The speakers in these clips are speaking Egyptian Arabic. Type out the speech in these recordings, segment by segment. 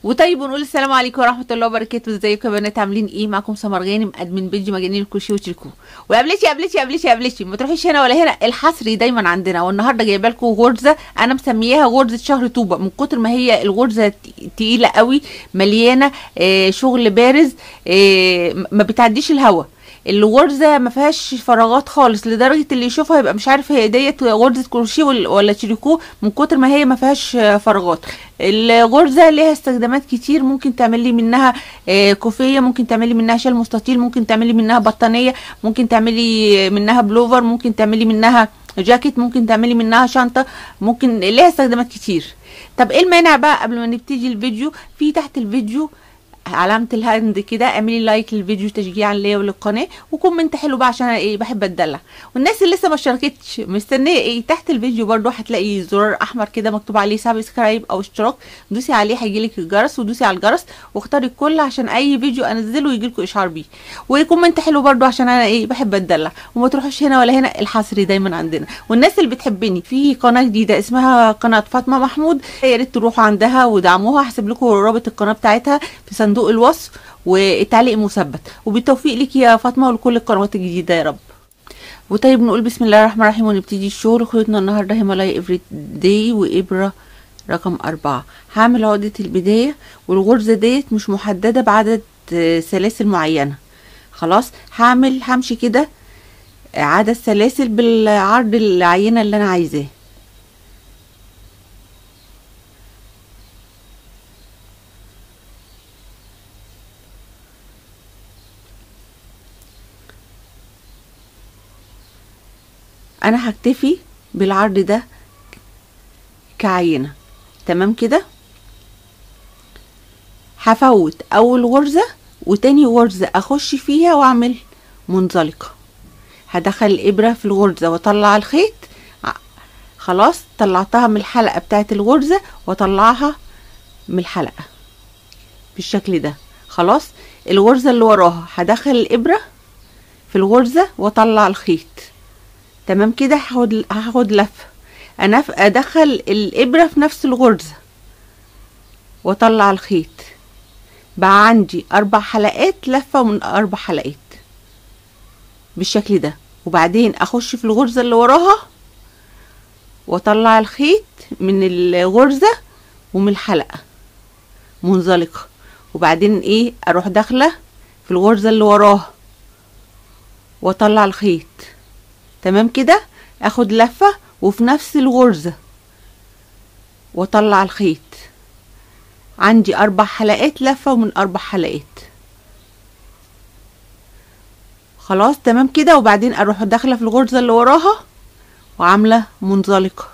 وطيب ونقول السلام عليكم ورحمه الله وبركاته ازيكم يا بنات عاملين ايه معاكم سمر غانم ادمن بيج مجانين الكوشي وتريكو وقابلتي قابلتي قابلتي قابلتي ما تروحيش هنا ولا هنا الحصري دايما عندنا والنهارده جايبه لكم غرزه انا مسمياها غرزه شهر طوبه من كتر ما هي الغرزه تقيله قوي مليانه آه شغل بارز آه ما بتعديش الهوا الغرزه ما فيهاش فراغات خالص لدرجه اللي يشوفها يبقى مش عارف هي ديت غرزه كروشيه ولا تريكو من كتر ما هي ما فيهاش فراغات الغرزه ليها استخدامات كتير ممكن تعملي منها كوفيه ممكن تعملي منها شال مستطيل ممكن تعملي منها بطانيه ممكن تعملي منها بلوفر ممكن تعملي منها جاكيت ممكن تعملي منها شنطه ممكن ليها استخدامات كتير طب ايه المانع بقى قبل ما نبتدي الفيديو في تحت الفيديو علامه الهاند كده اعملي لايك للفيديو تشجيعا ليا وللقناه وكومنت حلو بقى عشان انا ايه بحب اتدلع والناس اللي لسه ما اشتركتش مستنيه ايه تحت الفيديو برضو هتلاقي زرار احمر كده مكتوب عليه سبسكرايب او اشتراك دوسي عليه هيجيلك الجرس ودوسي على الجرس واختاري الكل عشان اي فيديو انزله يجيلكوا اشعار بيه وكومنت حلو برضو عشان انا ايه بحب اتدلع وما تروحوش هنا ولا هنا الحصري دايما عندنا والناس اللي بتحبني في قناه جديده اسمها قناه فاطمه محمود يا ريت تروحوا عندها ودعموها هسيب لكم رابط القناه بتاعتها في صندوق الوصف والتعليق مثبت وبالتوفيق ليكي يا فاطمه ولكل القنوات الجديده يا رب وطيب نقول بسم الله الرحمن الرحيم ونبتدي الشغل خيطنا النهارده هيمالايا افري داي وابره رقم أربعة هعمل عقدة البداية والغرزة ديت مش محددة بعدد سلاسل معينة خلاص هعمل همشي كده عدد سلاسل بالعرض العينة اللي أنا عايزاه انا هكتفي بالعرض ده كعينة تمام كده هفوت اول غرزة وتاني غرزة اخش فيها واعمل منزلقة هدخل الابرة في الغرزة واطلع الخيط خلاص طلعتها من الحلقة بتاعت الغرزة واطلعها من الحلقة بالشكل ده خلاص الغرزة اللي وراها هدخل الابرة في الغرزة واطلع الخيط تمام كده هاخد هاخد لفه انا ادخل الابره في نفس الغرزه واطلع الخيط بقى عندي اربع حلقات لفه من اربع حلقات بالشكل ده وبعدين اخش في الغرزه اللي وراها واطلع الخيط من الغرزه ومن الحلقه منزلقه وبعدين ايه اروح داخله في الغرزه اللي وراها واطلع الخيط تمام كده اخد لفة وفي نفس الغرزة واطلع الخيط عندي اربع حلقات لفة ومن اربع حلقات خلاص تمام كده وبعدين اروح داخلة في الغرزة اللي وراها وعاملة منزلقة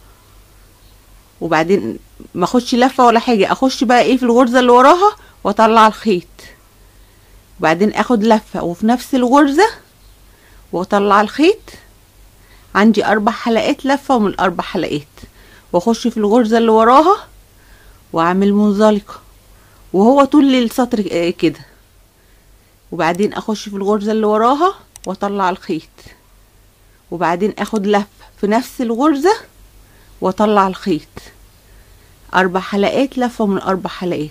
وبعدين ما اخدش لفة ولا حاجة اخش بقى ايه في الغرزة اللي وراها واطلع الخيط وبعدين اخد لفة وفي نفس الغرزة واطلع الخيط عندي اربع حلقات لفه ومن الاربع حلقات واخش في الغرزه اللي وراها واعمل منزلقه وهو طول السطر كده وبعدين اخش في الغرزه اللي وراها واطلع الخيط وبعدين اخد لفه في نفس الغرزه واطلع الخيط اربع حلقات لفه من اربع حلقات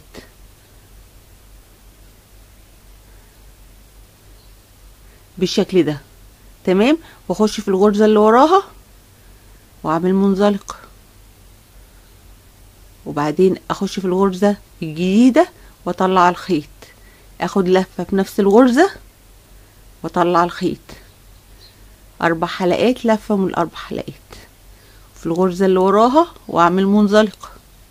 بالشكل ده تمام واخش في الغرزة اللي وراها واعمل منزلق وبعدين اخش في الغرزة الجديدة واطلع الخيط اخد لفة في نفس الغرزة واطلع الخيط اربع حلقات لفة من الاربع حلقات في الغرزة اللي وراها واعمل منزلق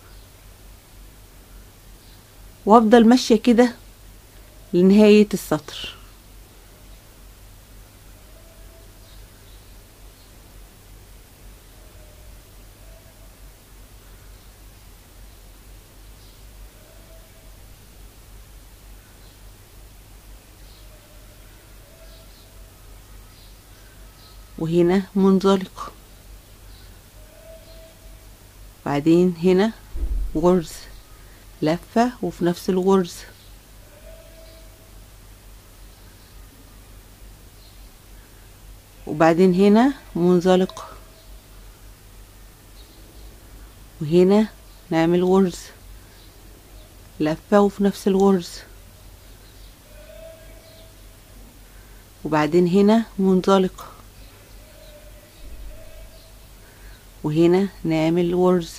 وافضل ماشية كده لنهاية السطر وهنا منزلق بعدين هنا غرز لفة وفي نفس الغرز وبعدين هنا منزلق وهنا نعمل غرز لفة وفي نفس الغرزة وبعدين هنا منزلقة وهنا نعمل غرزة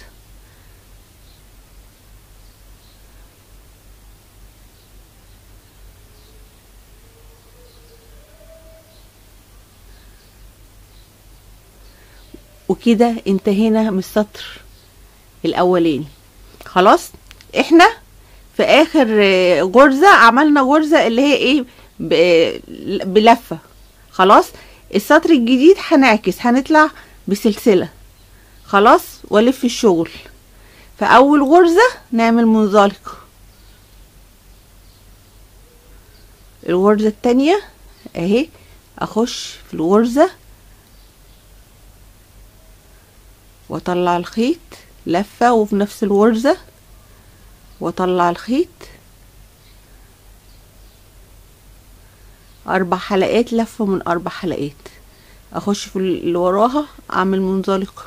وكده انتهينا من السطر الاولاني خلاص احنا في اخر آه، غرزة عملنا غرزة اللي هي ايه ب- بلفة خلاص السطر الجديد هنعكس هنطلع بسلسلة خلاص والف الشغل في اول غرزة نعمل منزلقة الغرزة التانية اهي اخش في الغرزة واطلع الخيط لفة وفي نفس الغرزة واطلع الخيط اربع حلقات لفة من اربع حلقات اخش في اللي وراها اعمل منزلقة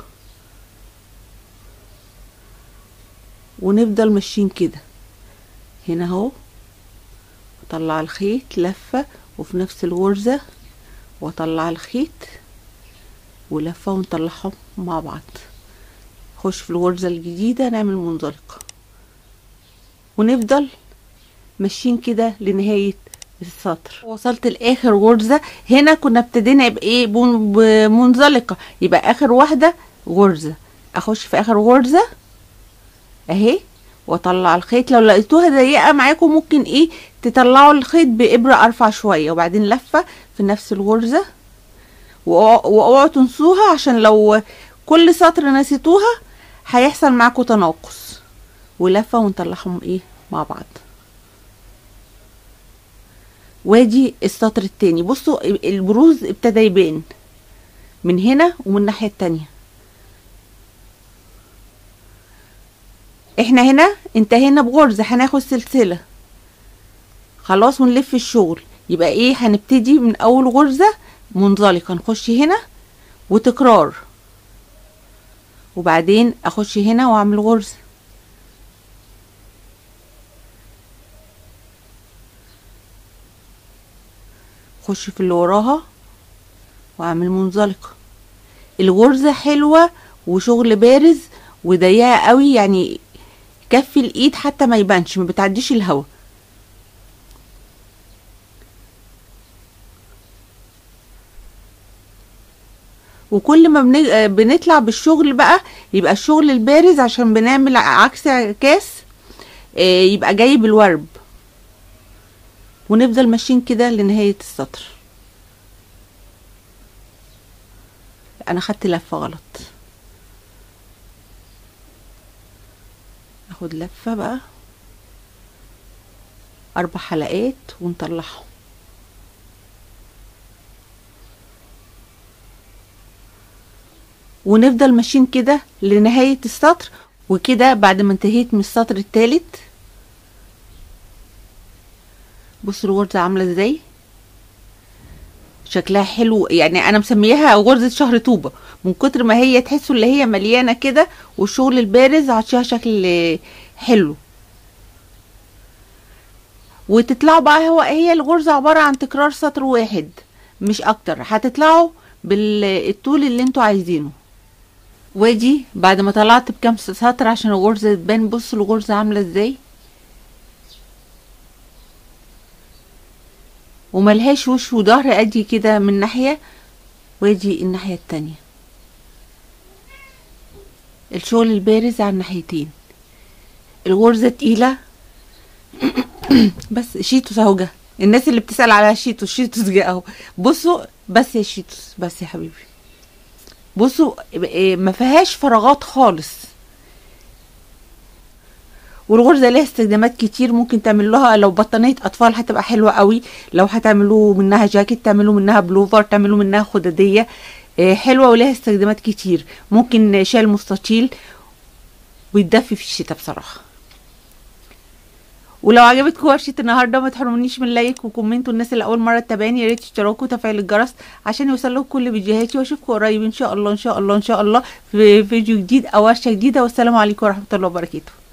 ونفضل ماشيين كده هنا اهو اطلع الخيط لفة وفي نفس الغرزة واطلع الخيط ولفة ونطلعهم مع بعض نخش في الغرزة الجديدة نعمل منزلقة ونفضل ماشيين كده لنهاية السطر وصلت لاخر غرزة هنا كنا ابتدينا بايه بم- بمنزلقة يبقى اخر واحدة غرزة اخش في اخر غرزة اهي واطلع الخيط لو لقيتوها ضيقة معاكم ممكن ايه تطلعوا الخيط بإبرة ارفع شوية وبعدين لفة في نفس الغرزة وأوع- واوعوا تنسوها عشان لو كل سطر نسيتوها هيحصل معاكم تناقص ولفة ونطلعهم ايه مع بعض وادي السطر التاني بصوا البروز ابتدى يبان من هنا ومن الناحية التانية احنا هنا انتهينا بغرزة هناخد سلسلة خلاص ونلف الشغل يبقى ايه هنبتدي من اول غرزة منزلقة نخش هنا وتكرار وبعدين اخش هنا واعمل غرزة اخش في اللي وراها واعمل منزلقة الغرزة حلوة وشغل بارز وضيقة قوي يعني كف الايد حتى ما يبانش ما بتعديش الهوا وكل ما بن- آه، بنطلع بالشغل بقى يبقى الشغل البارز عشان بنعمل عكس عكاس آه، يبقى جاي بالورب ونفضل ماشيين كده لنهاية السطر انا خدت لفة غلط اخد لفة بقى اربع حلقات ونطلعهم ونفضل ماشيين كده لنهاية السطر وكده بعد ما انتهيت من السطر التالت بصوا الغرزة عاملة ازاي شكلها حلو يعني انا مسمياها غرزة شهر طوبة من كتر ما هي تحسوا اللي هي مليانة كده والشغل البارز عطيها شكل حلو وتطلعوا بقى هو هي الغرزة عبارة عن تكرار سطر واحد مش اكتر هتطلعوا بالطول اللي انتوا عايزينه وادي بعد ما طلعت بكام سطر عشان الغرزة تبان بصوا الغرزة عاملة ازاي وملهاش وش وظهر ادي كده من ناحية وادي الناحية التانية الشغل البارز على الناحيتين الغرزة تقيلة بس شيتوس اهو جه الناس اللي بتسأل على شيتوس شيتوس جه اهو بصوا بس يا شيتوس بس يا حبيبي بصوا إيه، ما فيهاش فراغات خالص والغرزه ليها استخدامات كتير ممكن تعمل لها لو بطانيه اطفال هتبقى حلوه قوي لو هتعملوا منها جاكيت تعملوا منها بلوفر تعملوا منها خداديه إيه، حلوه وليها استخدامات كتير ممكن شال مستطيل ويتدفي في الشتاء بصراحه ولو عجبتكم ورشه النهارده ما تحرمونيش من لايك وكومنت والناس اللي اول مره تتابعني يا ريت تشتركوا وتفعيل الجرس عشان يوصلكم كل فيديوهاتي واشوفكم قريب ان شاء الله ان شاء الله ان شاء الله في فيديو جديد او ورشه جديده والسلام عليكم ورحمه الله وبركاته